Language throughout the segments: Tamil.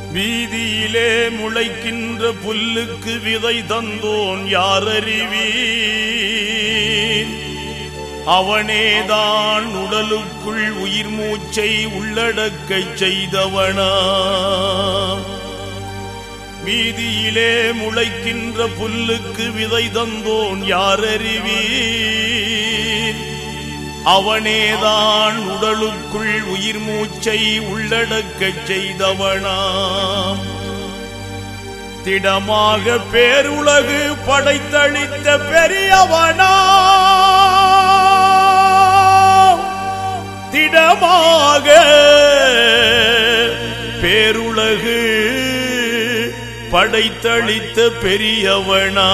வீதியிலே முளைக்கின்ற புல்லுக்கு விதை தந்தோன் யார் அறிவீர் அவனேதான் உடலுக்குள் உயிர் மூச்சை உள்ளடக்கச் செய்தவனா வீதியிலே முளைக்கின்ற புல்லுக்கு விதை தந்தோன் யார் அறிவீர் அவனேதான் உடலுக்குள் உயிர் மூச்சை உள்ளடக்கச் செய்தவனாம் திடமாக பேருலகு படைத்தளித்த பெரியவனா திடமாக பேருலகு படைத்தளித்த பெரியவனா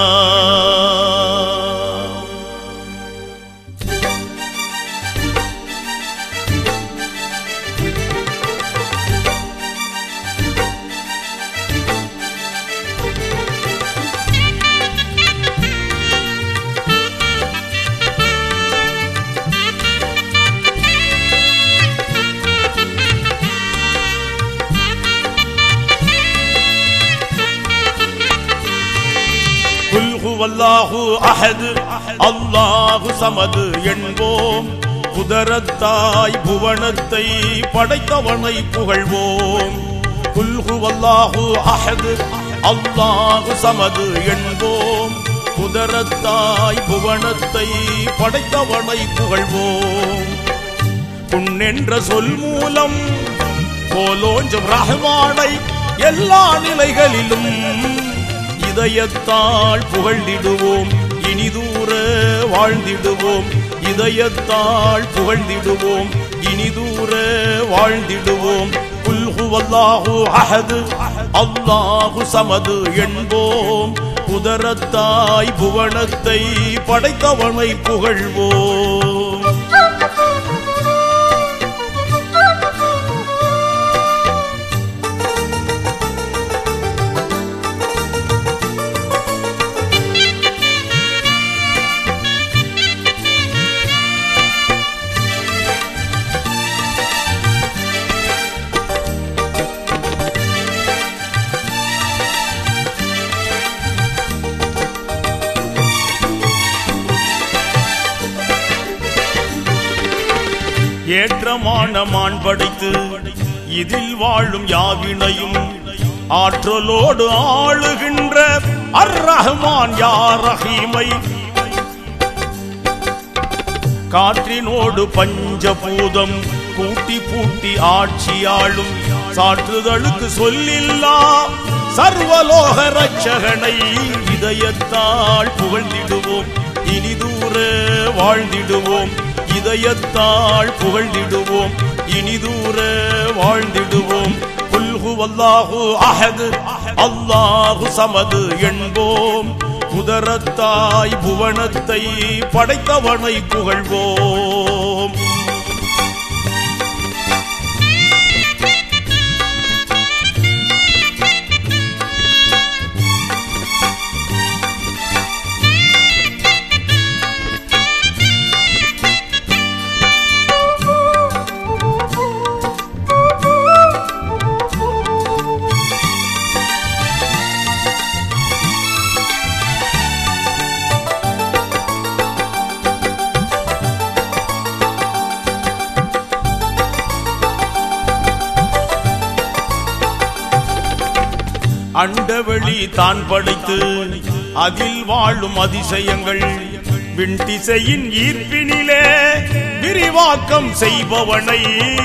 குல் ஹுவல்லாஹு அஹது அல்லாஹு சமது என்போம் குதரத்தாய் புவனத்தை படைத்தவனை புகழ்வோம் குல் ஹுவல்லாஹு அஹது அல்லாஹு சமது என்போம் குதரத்தாய் புவனத்தை படைத்தவனை புகழ்வோம் புண்ணென்ற சொல் மூலம் கோலோஞ்சும் ரஹ்மானை எல்லா நிலைகளிலும் இதயத்தால் புகழ்ந்திடுவோம் இனிதூர வாழ்ந்திடுவோம் இதயத்தால் புகழ்ந்திடுவோம் இனிதூர வாழ்ந்திடுவோம் புல்ஹுவல்லாஹு அஹது அல்லாஹு சமது என்போம் குதரத்தாய் புவனத்தை படைத்தவனை புகழ்வோம் ஏற்றமான மான் படைத்து இதில் வாழும் யாவினையும் ஆற்றலோடு ஆளுகின்ற அர் ரஹ்மான் யார் ரஹீமை காற்றினோடு பஞ்சபூதம் கூட்டி பூட்டி ஆட்சியாளும் சாற்றுதலுக்கு சொல்லில்லா சர்வலோக ரட்சகனை இதயத்தால் புகழ்ந்திடுவோம் இனிதூர வாழ்ந்திடுவோம் இதயத்தால் புகழ்ந்திடுவோம் இனிதூர வாழ்ந்திடுவோம் புல்ஹு அல்லாஹு அஹது அல்லாஹு சமது என்போம் குதரத்தாய் புவனத்தை படைத்தவனை புகழ்வோம் அண்டவெளி தான் படைத்து அதில் வாழும் அதிசயங்கள் விண்திசையின் ஈர்ப்பினிலே விரிவாக்கம் செய்பவனை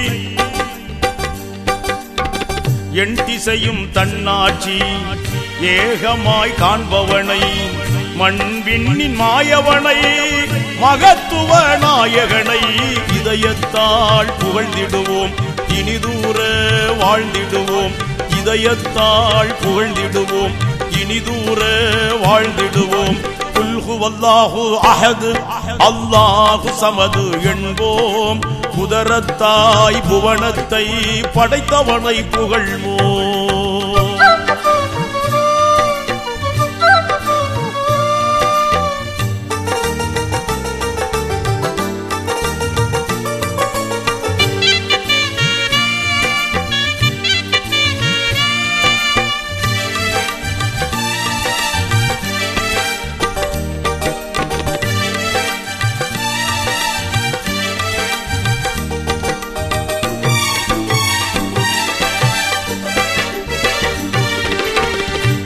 என் திசையும் தன்னாட்சி ஏகமாய் காண்பவனை மண் விண்ணின் மாயவனை மகத்துவ நாயகனை இதயத்தால் புகழ்ந்திடுவோம் இனிதூர வாழ்ந்திடுவோம் இதயத்தால் புகழ்ந்திடுவோம் இனிதூர வாழ்ந்திடுவோம் புல்ஹு அல்லாஹு அஹது அல்லாஹு சமது என்போம் குதரத்தாய் புவனத்தை படைத்தவனை புகழ்வோம்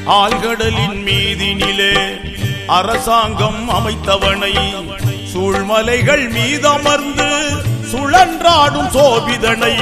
ஆழ்கடலின் மீதினிலே அரசாங்கம் அமைத்தவனை சூழ்மலைகள் மீதமர்ந்து சுழன்றாடும் சோபிதனை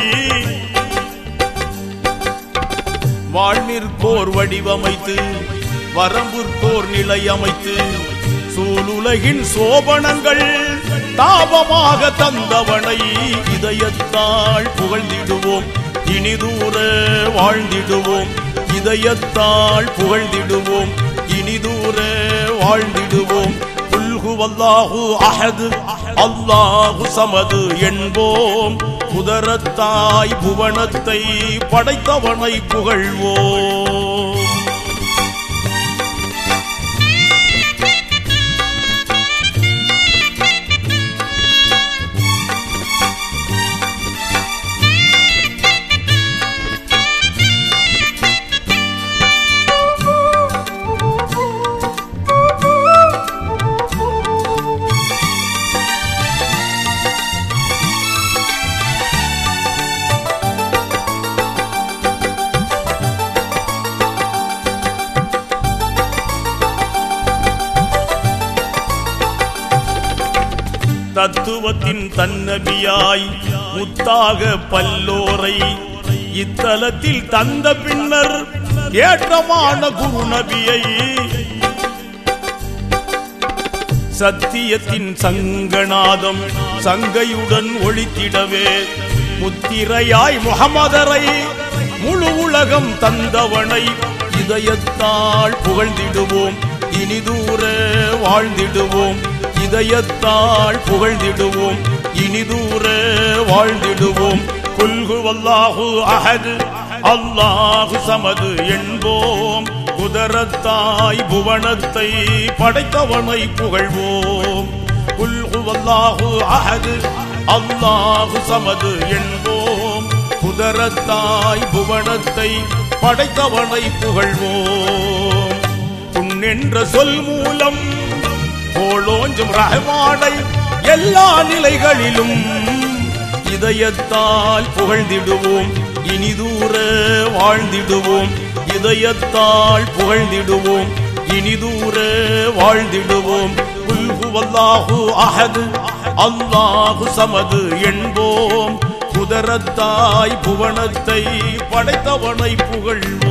வாழ்நிற்கோர் வடிவமைத்து வரம்புற்கோர் நிலை அமைத்து சூளுலகின் சோபனங்கள் தாபமாக தந்தவனை இதயத்தாள் புகழ்ந்திடுவோம் இனிதூர வாழ்ந்திடுவோம் இதயத்தாள் புகழ்ந்திடுவோம் இனிதூர வாழ்ந்திடுவோம் புல்கு வல்லாஹு அஹது அல்லாஹு சமது என்போம் குதரத்தாய் புவனத்தை படைத்தவனை புகழ்வோம் தத்துவத்தின் தன்னபியாய் முத்தாக பல்லோரை இத்தலத்தில் தந்த பின்னர் ஏற்றமான குருநபியை சத்தியத்தின் சங்கநாதம் சங்கையுடன் ஒழித்திடவே முத்திரையாய் முகமதரை முழு உலகம் தந்தவனை இதயத்தால் புகழ்ந்திடுவோம் இனிதூர வாழ்ந்திடுவோம் இதயத்தால் புகழ்ந்திடுவோம் இனிதூர வாழ்ந்திடுவோம் குல்கு வல்லாஹு அஹது அல்லாஹு சமது என்போம் குதரத்தாய் புவனத்தை படைத்தவனை புகழ்வோம் குல்கு வல்லாஹு அஹது அல்லாஹு சமது என்போம் குதரத்தாய் புவனத்தை படைத்தவனை புகழ்வோம் புண்ணென்ற சொல் மூலம் கோளோஞ்சும் ரஹ்மானை எல்லா நிலைகளிலும் இதயத்தால் புகழ்ந்திடுவோம் இனிதூர வாழ்ந்திடுவோம் இதயத்தால் புகழ்ந்திடுவோம் இனிதூர வாழ்ந்திடுவோம் குல்ஹு வல்லாஹு அஹது அல்லாஹு சமது என்போம் குதரத்தாய் புவனத்தை படைத்தவனை புகழ்வோம்